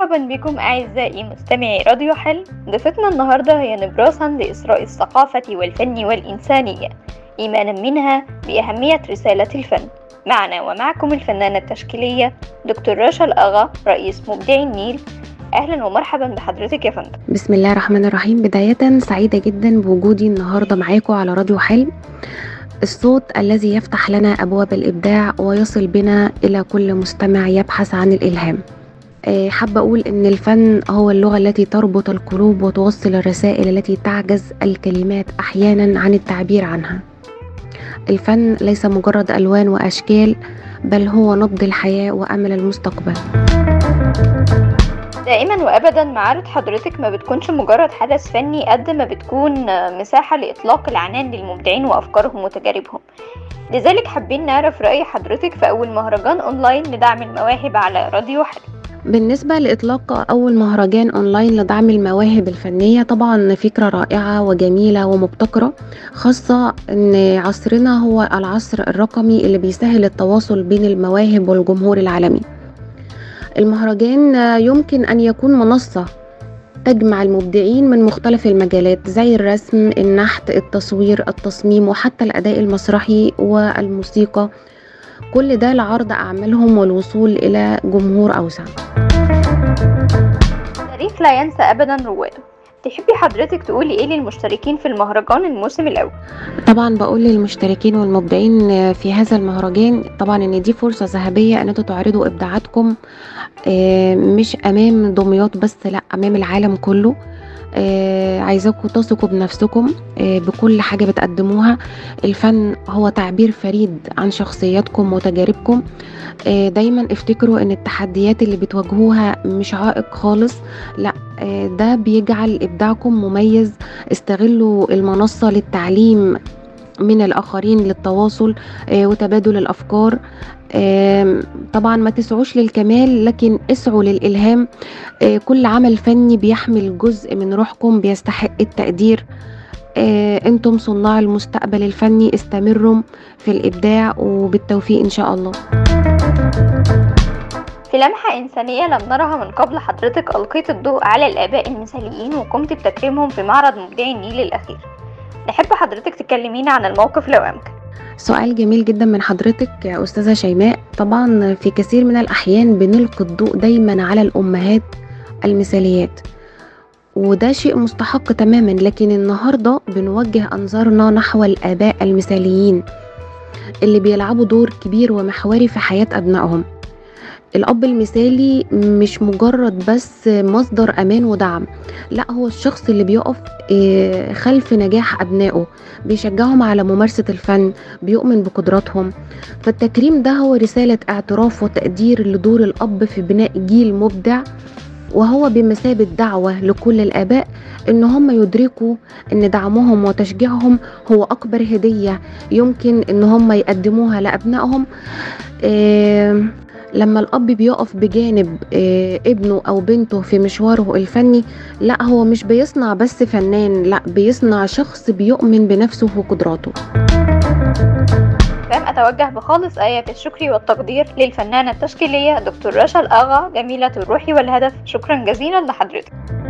مرحبا بكم أعزائي مستمعي راديو حل ضيفتنا النهاردة هي نبراسا لإسراء الثقافة والفن والإنسانية إيمانا منها بأهمية رسالة الفن معنا ومعكم الفنانة التشكيلية دكتور رشا الأغا رئيس مبدعي النيل أهلا ومرحبا بحضرتك يا فندم بسم الله الرحمن الرحيم بداية سعيدة جدا بوجودي النهاردة معاكم على راديو حلم الصوت الذي يفتح لنا أبواب الإبداع ويصل بنا إلى كل مستمع يبحث عن الإلهام آه، حابة أقول إن الفن هو اللغة التي تربط القلوب وتوصل الرسائل التي تعجز الكلمات أحيانا عن التعبير عنها الفن ليس مجرد ألوان وأشكال بل هو نبض الحياة وأمل المستقبل دائما وابدا معارض حضرتك ما بتكونش مجرد حدث فني قد ما بتكون مساحه لاطلاق العنان للمبدعين وافكارهم وتجاربهم لذلك حابين نعرف راي حضرتك في اول مهرجان اونلاين لدعم المواهب على راديو حلو بالنسبة لإطلاق أول مهرجان أونلاين لدعم المواهب الفنية طبعا فكرة رائعة وجميلة ومبتكرة خاصة أن عصرنا هو العصر الرقمي اللي بيسهل التواصل بين المواهب والجمهور العالمي المهرجان يمكن أن يكون منصة تجمع المبدعين من مختلف المجالات زي الرسم النحت التصوير التصميم وحتى الأداء المسرحي والموسيقى كل ده لعرض أعمالهم والوصول إلى جمهور أوسع تاريخ لا ينسى أبدا رواده تحبي حضرتك تقولي ايه للمشتركين في المهرجان الموسم الاول طبعا بقول للمشتركين والمبدعين في هذا المهرجان طبعا ان دي فرصه ذهبيه ان انتوا تعرضوا ابداعاتكم آه، مش امام دمياط بس لا امام العالم كله آه عايزاكم تثقوا بنفسكم آه بكل حاجة بتقدموها الفن هو تعبير فريد عن شخصياتكم وتجاربكم آه دايما افتكروا ان التحديات اللي بتواجهوها مش عائق خالص لا آه ده بيجعل ابداعكم مميز استغلوا المنصة للتعليم من الآخرين للتواصل آه وتبادل الأفكار آه طبعا ما تسعوش للكمال لكن اسعوا للإلهام آه كل عمل فني بيحمل جزء من روحكم بيستحق التقدير انتم صناع المستقبل الفني استمروا في الإبداع وبالتوفيق إن شاء الله في لمحة إنسانية لم نرها من قبل حضرتك ألقيت الضوء على الآباء المثاليين وقمت بتكريمهم في معرض مبدعي النيل الأخير نحب حضرتك تكلمينا عن الموقف لو أمكن سؤال جميل جدا من حضرتك يا أستاذة شيماء طبعا في كثير من الأحيان بنلقي الضوء دايما على الأمهات المثاليات وده شيء مستحق تماما لكن النهاردة بنوجه أنظارنا نحو الآباء المثاليين اللي بيلعبوا دور كبير ومحوري في حياة أبنائهم الأب المثالي مش مجرد بس مصدر أمان ودعم لا هو الشخص اللي بيقف خلف نجاح أبنائه بيشجعهم على ممارسة الفن بيؤمن بقدراتهم فالتكريم ده هو رسالة اعتراف وتقدير لدور الأب في بناء جيل مبدع وهو بمثابة دعوة لكل الآباء إن هم يدركوا إن دعمهم وتشجيعهم هو أكبر هدية يمكن إن هم يقدموها لأبنائهم إيه لما الأب بيقف بجانب إيه ابنه أو بنته في مشواره الفني لا هو مش بيصنع بس فنان لا بيصنع شخص بيؤمن بنفسه وقدراته لم أتوجه بخالص آيات الشكر والتقدير للفنانة التشكيلية دكتور رشا الأغا جميلة الروح والهدف شكرا جزيلا لحضرتك